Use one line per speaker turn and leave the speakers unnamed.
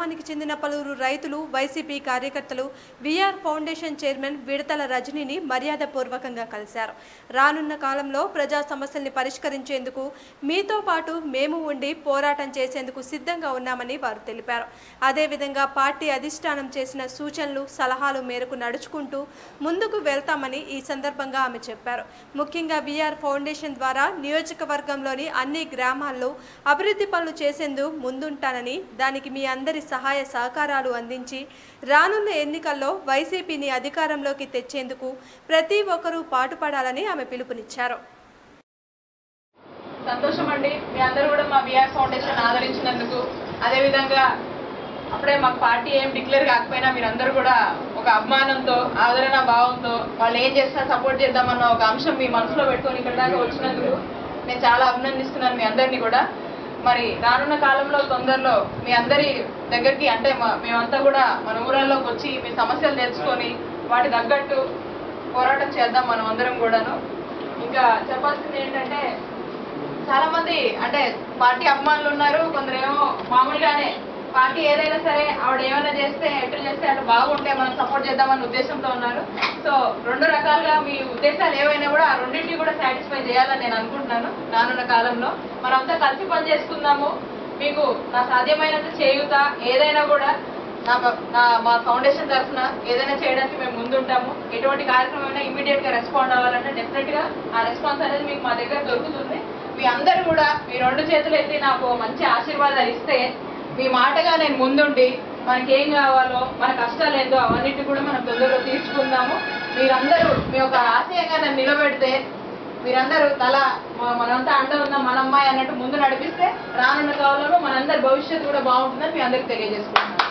గ్రామానికి చెందిన పలువురు రైతులు వైసీపీ కార్యకర్తలు విఆర్ ఫౌండేషన్ చైర్మన్ విడతల రజనీని మర్యాదపూర్వకంగా కలిశారు రానున్న కాలంలో ప్రజా సమస్యల్ని పరిష్కరించేందుకు మీతో పాటు మేము ఉండి పోరాటం చేసేందుకు సిద్ధంగా ఉన్నామని వారు తెలిపారు అదేవిధంగా పార్టీ అధిష్టానం చేసిన సూచనలు సలహాలు మేరకు నడుచుకుంటూ ముందుకు వెళ్తామని ఈ సందర్భంగా ఆమె చెప్పారు ముఖ్యంగా విఆర్ ఫౌండేషన్ ద్వారా నియోజకవర్గంలోని అన్ని గ్రామాల్లో అభివృద్ధి పనులు చేసేందుకు ముందుంటానని దానికి మీ అందరి సహాయ సహకారాలు అందించి రానున్న ఎన్నికల్లో వైసీపీని అధికారంలోకి తెచ్చేందుకు ప్రతి ఒక్కరూ పాటుపడాలని ఆమె పిలుపునిచ్చారు
సంతోషం అండి మీ అందరూ కూడా మా విఆర్ ఫౌండేషన్ ఆదరించినందుకు అదేవిధంగా అప్పుడే మాకు పార్టీ ఏం డిక్లేర్ కాకపోయినా మీరందరూ కూడా ఒక అభిమానంతో ఆదరణ భావంతో వాళ్ళు ఏం చేసినా సపోర్ట్ చేద్దామన్న ఒక అంశం మీ మనసులో పెట్టుకొని ఇక్కడ దాకా వచ్చినందుకు నేను చాలా అభినందిస్తున్నాను మీ అందరినీ కూడా మరి రానున్న కాలంలో తొందరలో మీ అందరి దగ్గరికి అంటే మా- మేమంతా కూడా మన ఊరల్లోకి వచ్చి మీ సమస్యలు తెలుసుకొని వాటి తగ్గట్టు పోరాటం చేద్దాం మనం అందరం కూడాను ఇంకా చెప్పాల్సింది ఏంటంటే చాలా మంది అంటే పార్టీ అభిమానులు ఉన్నారు కొందరేమో మామూలుగానే పార్టీ ఏదైనా సరే ఆవిడ ఏమైనా చేస్తే ఎటు చేస్తే అటు బాగుంటే మనం సపోర్ట్ చేద్దామన్న ఉద్దేశంతో ఉన్నారు సో రెండు రకాలుగా మీ ఉద్దేశాలు ఏవైనా కూడా ఆ రెండింటిని కూడా సాటిస్ఫై చేయాలని నేను అనుకుంటున్నాను రానున్న కాలంలో మనంతా కలిసి పని చేసుకుందాము మీకు నా సాధ్యమైనంత చేయుత ఏదైనా కూడా నా ప- నా మా ఫౌండేషన్ తరఫున ఏదైనా చేయడానికి మేము ముందుంటాము ఎటువంటి కార్యక్రమం అయినా ఇమీడియట్ గా రెస్పాండ్ అవ్వాలంటే డెఫినెట్ గా ఆ రెస్పాన్స్ అనేది మీకు మా దగ్గర దొరుకుతుంది మీ అందరూ కూడా మీ రెండు చేతులు ఎత్తి నాకు మంచి ఆశీర్వాదాలు ఇస్తే మీ మాటగా నేను ముందుండి మనకి ఏం కావాలో మన కష్టాలు ఏందో అవన్నిటి కూడా మనం తొందరగా తీర్చుకుందాము మీరందరూ మీ యొక్క ఆశయంగా నన్ను నిలబెడితే మీరందరూ తల మ- మనంతా అండ ఉందాం మన అమ్మాయి అన్నట్టు ముందు నడిపిస్తే రానున్న కాలంలో మనందరి భవిష్యత్తు కూడా బాగుంటుందని మీ అందరికి తెలియజేసుకుంటున్నాను